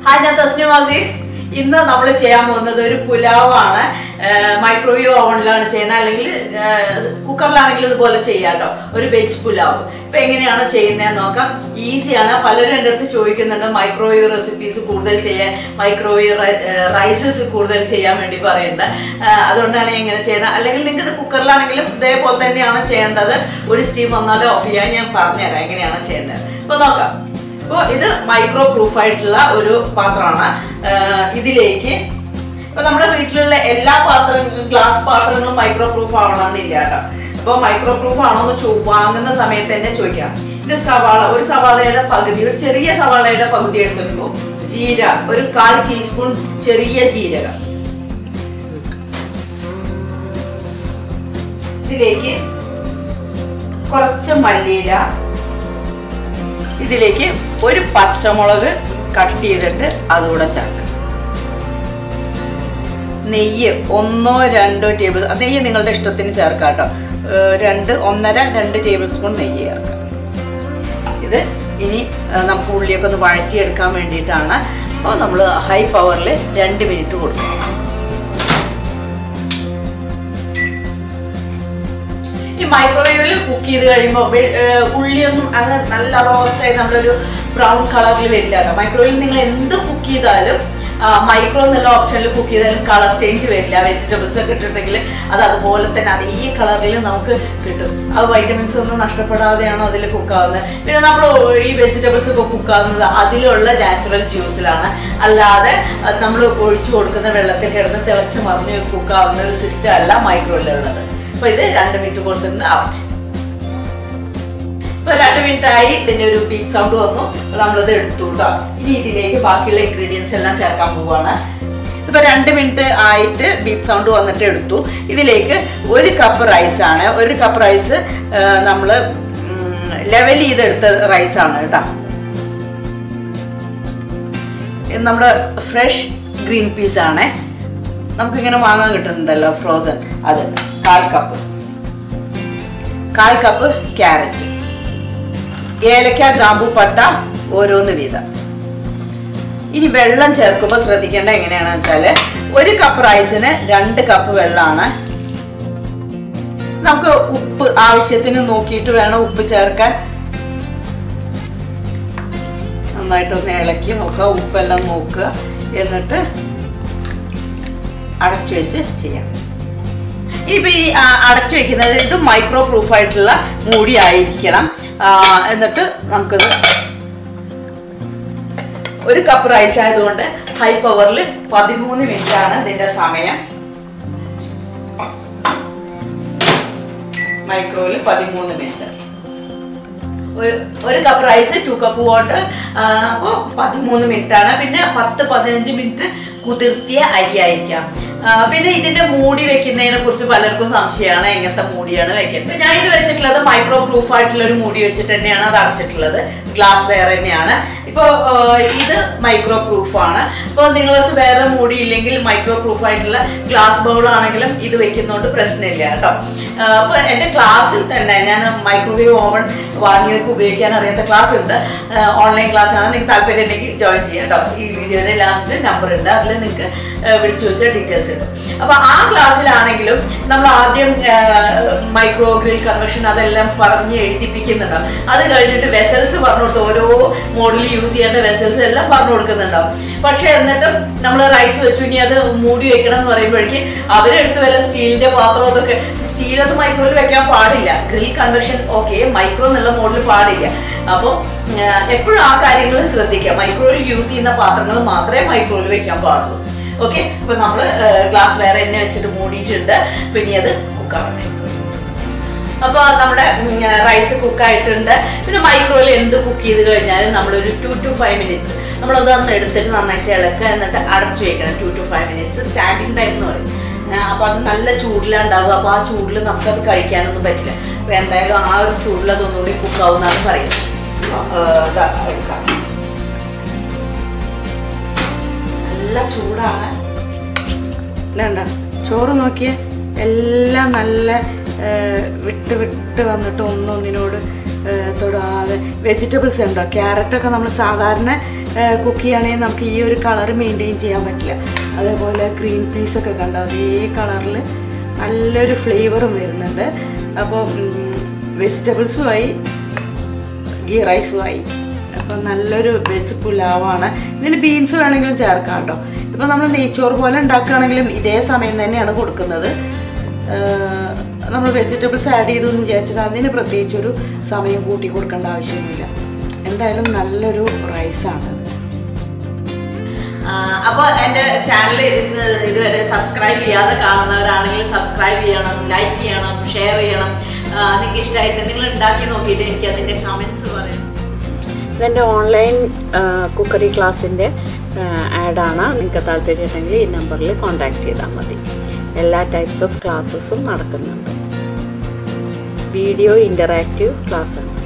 hi ഞാൻ തസ്നു വാസീസ് ഇന്ന് നമ്മൾ ചെയ്യാൻ പോകുന്നത് ഒരു പുലാവാണ് മൈക്രോവേവ് ഓവനിലാണ് ചെയ്യുന്നത് അല്ലെങ്കിൽ കുക്കറിലാണെങ്കിൽ ഇതുപോലെ ചെയ്യാം കേട്ടോ ഒരു വെജ് പുലാവ് ഇപ്പൊ എങ്ങനെയാണ് ചെയ്യുന്നതെന്ന് നോക്കാം ഈസിയാണ് പലരും എൻ്റെ അടുത്ത് ചോദിക്കുന്നുണ്ട് മൈക്രോവേവ് റെസിപ്പീസ് കൂടുതൽ ചെയ്യാൻ മൈക്രോവേവ് റൈസസ് കൂടുതൽ ചെയ്യാൻ വേണ്ടി പറയുന്നുണ്ട് ആ, അതുകൊണ്ടാണ് ഞാൻ ഇങ്ങനെ ചെയ്യുന്നത് അല്ലെങ്കിൽ നിങ്ങൾക്ക് ഇത് കുക്കറിലാണെങ്കിലും ഇതേപോലെ തന്നെയാണ് ചെയ്യേണ്ടത് ഒരു സ്റ്റീം വന്നാലും ഓഫ് ചെയ്യാൻ ഞാൻ പറഞ്ഞുതരാം എങ്ങനെയാണ് ചെയ്യേണ്ടത് അപ്പൊ നോക്കാം അപ്പോൾ ഇത് മൈക്രോ പ്രൂഫ് ആയിട്ടുള്ള ഒരു പാത്രമാണ് ആഹ് ഇതിലേക്ക് ഇപ്പൊ നമ്മുടെ വീട്ടിലുള്ള എല്ലാ പാത്രങ്ങളും ഗ്ലാസ് പാത്രങ്ങളും മൈക്രോ പ്രൂഫ് ആവണമെന്നില്ല കേട്ടോ അപ്പോൾ മൈക്രോ പ്രൂഫ് ആണോ എന്ന് ചോ വാങ്ങുന്ന സമയത്ത് തന്നെ ചോദിക്കാം ഇത് സവാള ഒരു സവാളയുടെ പകുതി ഒരു ചെറിയ സവാളയുടെ പകുതി എടുത്തിട്ടുള്ളൂ ജീര ഒരു കാൽ ടീസ്പൂൺ ചെറിയ ജീരകം ഇതിലേക്ക് കുറച്ച് മല്ലിയില ഇതിലേക്ക് ഒരു പച്ചമുളക് കട്ട് ചെയ്തിട്ട് അതുകൂടെ ചേർക്കാം നെയ്യ് ഒന്നോ രണ്ടോ ടേബിൾ നെയ്യ് നിങ്ങളുടെ ഇഷ്ടത്തിന് ചേർക്കാം കേട്ടോ ഏർ രണ്ട് ഒന്നര രണ്ട് ടേബിൾ സ്പൂൺ നെയ്യ് ചേർക്കാം ഇത് ഇനി ഏർ നമുക്ക് ഉള്ളിയൊക്കെ ഒന്ന് വഴറ്റിയെടുക്കാൻ വേണ്ടിയിട്ടാണ് അപ്പോൾ നമ്മൾ ഹൈ പവറിൽ രണ്ട് മിനിറ്റ് കൊടുക്കും ഈ മൈക്രോവേവിൽ കുക്ക് ചെയ്ത് കഴിയുമ്പോൾ ഉള്ളിയൊന്നും അങ്ങ് നല്ല റോസ്റ്റായി നമ്മളൊരു ബ്രൗൺ കളറിൽ വരില്ല കേട്ടോ മൈക്രോവേവിൽ നിങ്ങൾ എന്ത് കുക്ക് ചെയ്താലും മൈക്രോ എന്നുള്ള ഓപ്ഷനിൽ കുക്ക് ചെയ്താലും കളർ ചേഞ്ച് വരില്ല വെജിറ്റബിൾസ് ഒക്കെ ഇട്ടിട്ടുണ്ടെങ്കിൽ അത് അതുപോലെ തന്നെ അതേ കളറിൽ നമുക്ക് കിട്ടും ആ വൈറ്റമിൻസ് ഒന്നും നഷ്ടപ്പെടാതെയാണ് അതിൽ കുക്കാവുന്നത് പിന്നെ നമ്മൾ ഈ വെജിറ്റബിൾസ് ഒക്കെ കുക്കാവുന്നത് അതിലുള്ള നാച്ചുറൽ ജ്യൂസിലാണ് അല്ലാതെ നമ്മൾ ഒഴിച്ചു കൊടുക്കുന്ന വെള്ളത്തിൽ കിടന്ന് തിളച്ച് മറിഞ്ഞ് കുക്കാവുന്ന ഒരു സിസ്റ്റം അല്ല മൈക്രോയിലുള്ളത് അപ്പൊ ഇത് രണ്ട് മിനിറ്റ് കൊണ്ടുവന്ന് ആവട്ടെ ഇപ്പൊ രണ്ട് മിനിറ്റ് ആയി ഇതിന്റെ ഒരു ബീറ്റ് സൗണ്ട് വന്നു അപ്പൊ നമ്മളത് എടുത്തു കേട്ടോ ഇനി ഇതിലേക്ക് ബാക്കിയുള്ള ഇൻഗ്രീഡിയൻസ് എല്ലാം ചേർക്കാൻ പോവാണ് ഇപ്പൊ രണ്ട് മിനിറ്റ് ആയിട്ട് ബീറ്റ് സൗണ്ട് വന്നിട്ട് എടുത്തു ഇതിലേക്ക് ഒരു കപ്പ് റൈസ് ആണ് ഒരു കപ്പ് റൈസ് നമ്മൾ ലെവൽ ചെയ്തെടുത്ത റൈസ് ആണ് കേട്ടോ ഇത് നമ്മുടെ ഫ്രഷ് ഗ്രീൻ പീസ് ആണ് നമുക്കിങ്ങനെ വാങ്ങാൻ കിട്ടുന്നുണ്ടല്ലോ ഫ്രോസൺ അത് കാൽ കപ്പ് കാൽ കപ്പ് ക്യാരറ്റ് ഏലക്ക ഗ്രാമ്പു പട്ട ഓരോന്ന് വീതം ഇനി വെള്ളം ചേർക്കുമ്പോൾ ശ്രദ്ധിക്കേണ്ട എങ്ങനെയാണെന്ന് വെച്ചാല് ഒരു കപ്പ് റൈസിന് രണ്ട് കപ്പ് വെള്ളമാണ് നമുക്ക് ഉപ്പ് ആവശ്യത്തിന് നോക്കിയിട്ട് വേണം ഉപ്പ് ചേർക്കാൻ നന്നായിട്ടൊന്ന് ഇളക്കി നോക്കുക ഉപ്പെല്ലാം നോക്കുക എന്നിട്ട് അടച്ചു വെച്ച് ചെയ്യാം ഇപ്പൊ ഈ ആ, അടച്ചു വെക്കുന്നത് ഇത് മൈക്രോ പ്രൂഫ് ആയിട്ടുള്ള മൂടി ആയിരിക്കണം ആ, എന്നിട്ട് നമുക്കിത് ഒരു കപ്പ് റൈസ് ആയതുകൊണ്ട് ഹൈ പവറിൽ പതിമൂന്ന് മിനിറ്റ് ആണ് ഇതിന്റെ സമയം മൈക്രോയിൽ പതിമൂന്ന് മിനിറ്റ് ഒരു ഒരു cup rice two cup water അപ്പോൾ പതിമൂന്ന് മിനിറ്റ് ആണ് പിന്നെ പത്ത് പതിനഞ്ച് മിനിറ്റ് കുതിർത്തിയ അരി ആയിരിക്കാം ആ, പിന്നെ ഇതിന്റെ മൂടി വെക്കുന്നതിനെ കുറിച്ച് പലർക്കും സംശയമാണ് എങ്ങനത്തെ മൂടിയാണ് വെക്കേണ്ടത് ഞാൻ ഇത് വെച്ചിട്ടുള്ളത് മൈക്രോ പ്രൂഫ് ആയിട്ടുള്ള ഒരു മൂടി വെച്ചിട്ട് തന്നെയാണ് അത് അടച്ചിട്ടുള്ളത് ഗ്ലാസ് വെയർ തന്നെയാണ് ഇപ്പോൾ ഇത് മൈക്രോ പ്രൂഫ് ആണ് ഇപ്പോൾ നിങ്ങൾക്ക് വേറെ മൂടി ഇല്ലെങ്കിൽ മൈക്രോ പ്രൂഫ് ആയിട്ടുള്ള ഗ്ലാസ് ബൗൾ ആണെങ്കിലും ഇത് വെക്കുന്നതുകൊണ്ട് പ്രശ്നമില്ല കേട്ടോ അപ്പോൾ എൻ്റെ ക്ലാസ്സിൽ തന്നെ ഞാൻ മൈക്രോവേവ് ഓവൺ വാങ്ങിയവർക്ക് ഉപയോഗിക്കാൻ അറിയാത്ത ക്ലാസ് ഉണ്ട് ഓൺലൈൻ ക്ലാസ് ആണ് നിങ്ങൾക്ക് താല്പര്യം ഉണ്ടെങ്കിൽ ജോയിൻ ചെയ്യാം കേട്ടോ ഈ വീഡിയോയുടെ ലാസ്റ്റ് നമ്പർ ഉണ്ട് അതിൽ നിങ്ങൾക്ക് വിളിച്ചു വെച്ച ഡീറ്റെയിൽസ് ഉണ്ട് അപ്പോൾ ആ ക്ലാസ്സിലാണെങ്കിലും നമ്മൾ ആദ്യം മൈക്രോ ഗ്രിൽ കൺവെക്ഷൻ അതെല്ലാം പറഞ്ഞ് എഴുതിപ്പിക്കുന്നുണ്ടാവും അത് കഴിഞ്ഞിട്ട് വെസൽസ് പറഞ്ഞു കൊടുത്ത് ഓരോ മോഡൽ യൂസ് ചെയ്യേണ്ട വെസൽസ് എല്ലാം പറഞ്ഞു കൊടുക്കുന്നുണ്ടാവും പക്ഷെ എന്നിട്ടും നമ്മൾ റൈസ് വെച്ചു ഇനി അത് മൂടി വെക്കണം എന്ന് പറയുമ്പോഴേക്ക് അവരെടുത്ത് വല്ല സ്റ്റീലിന്റെ പാത്രം അതൊക്കെ സ്റ്റീൽ അത് മൈക്രോയിൽ വെക്കാൻ പാടില്ല ഗ്രിൽ കൺവെക്ഷൻ ഓക്കെ മൈക്രോ എന്നുള്ള മോഡൽ പാടില്ല അപ്പോൾ എപ്പോഴും ആ കാര്യങ്ങൾ ശ്രദ്ധിക്കുക മൈക്രോയിൽ യൂസ് ചെയ്യുന്ന പാത്രങ്ങൾ മാത്രമേ മൈക്രോയിൽ വെക്കാൻ പാടുള്ളൂ ഓക്കെ അപ്പൊ നമ്മൾ ഗ്ലാസ് വേറെ എണ്ണ വെച്ചിട്ട് മൂടിയിട്ടുണ്ട് പിന്നെ അത് കുക്കാവട്ടെ അപ്പോൾ നമ്മുടെ റൈസ് കുക്കായിട്ടുണ്ട് പിന്നെ മൈക്രോയിൽ എന്ത് കുക്ക് ചെയ്ത് കഴിഞ്ഞാലും നമ്മളൊരു ടു ടു ഫൈവ് മിനിറ്റ്സ് നമ്മളതൊന്ന് എടുത്തിട്ട് നന്നായിട്ട് ഇളക്കുക എന്നിട്ട് അടച്ചു വെക്കണം two to five minutes starting time എന്ന് പറയും അപ്പോൾ അത് നല്ല ചൂടിലുണ്ടാവുക അപ്പോൾ ആ ചൂടിൽ നമുക്കത് കഴിക്കാനൊന്നും പറ്റില്ല അപ്പോൾ എന്തായാലും ആ ഒരു ചൂടിൽ അതൊന്നുകൂടി കുക്കാവുന്നതാണ് പറയുന്നത് അപ്പോൾ, ഏർ, ഇതാ എടുക്കാം നല്ല ചൂടാണ് ഇതണ്ട ചോറ് നോക്കിയേ എല്ലാം നല്ല ആ, വിട്ട് വിട്ട് വന്നിട്ട് ഒന്നൊന്നിനോട് ആ, തൊടാതെ വെജിറ്റബിൾസ് ഉണ്ടോ ക്യാരറ്റൊക്കെ നമ്മൾ സാധാരണ കുക്ക് ചെയ്യുകയാണെങ്കിൽ നമുക്ക് ഈ ഒരു കളർ മെയിൻറ്റെയിൻ ചെയ്യാൻ പറ്റില്ല അതേപോലെ ഗ്രീൻ പീസ് ഒക്കെ കണ്ടോ അതേ കളറിൽ നല്ലൊരു ഫ്ലേവറും വരുന്നുണ്ട് അപ്പോൾ വെജിറ്റബിൾസുമായി ഗീ റൈസുമായി അപ്പോൾ നല്ലൊരു വെജ് പുലാവാണ് ഇതിന് ബീൻസ് വേണമെങ്കിലും ചേർക്കാം കേട്ടോ ഇപ്പോൾ നമ്മൾ നെയ്ച്ചോറ് പോലെ ഉണ്ടാക്കുകയാണെങ്കിലും ഇതേ സമയം തന്നെയാണ് കൊടുക്കുന്നത് ആഹ് നമ്മൾ വെജിറ്റബിൾസ് ആഡ് ചെയ്തു എന്ന് വിചാരിച്ചിട്ട് അതിന് പ്രത്യേകിച്ചൊരു സമയം കൂട്ടി കൊടുക്കേണ്ട ആവശ്യമൊന്നുമില്ല എന്തായാലും നല്ലൊരു റൈസാണ് അപ്പോൾ എൻ്റെ ചാനൽ ഇതുവരെ സബ്സ്ക്രൈബ് ചെയ്യാതെ കാണുന്നവരാണെങ്കിൽ സബ്സ്ക്രൈബ് ചെയ്യണം ലൈക്ക് ചെയ്യണം ഷെയർ ചെയ്യണം നിങ്ങൾക്ക് ഇഷ്ടമായിട്ട് നിങ്ങൾ ഉണ്ടാക്കി നോക്കിയിട്ട് എനിക്ക് അതിൻ്റെ കമൻസ് പറയണം ഇതെൻ്റെ ഓൺലൈൻ കുക്കറി ക്ലാസ്സിൻ്റെ ആഡാണ് നിങ്ങൾക്ക് താല്പര്യമുണ്ടെങ്കിൽ ഈ നമ്പറിൽ കോൺടാക്റ്റ് ചെയ്താൽ മതി എല്ലാ ടൈപ്സ് ഓഫ് ക്ലാസ്സസും നടക്കുന്നുണ്ട് വീഡിയോ ഇൻ്ററാക്റ്റീവ് ക്ലാസ്സാണ്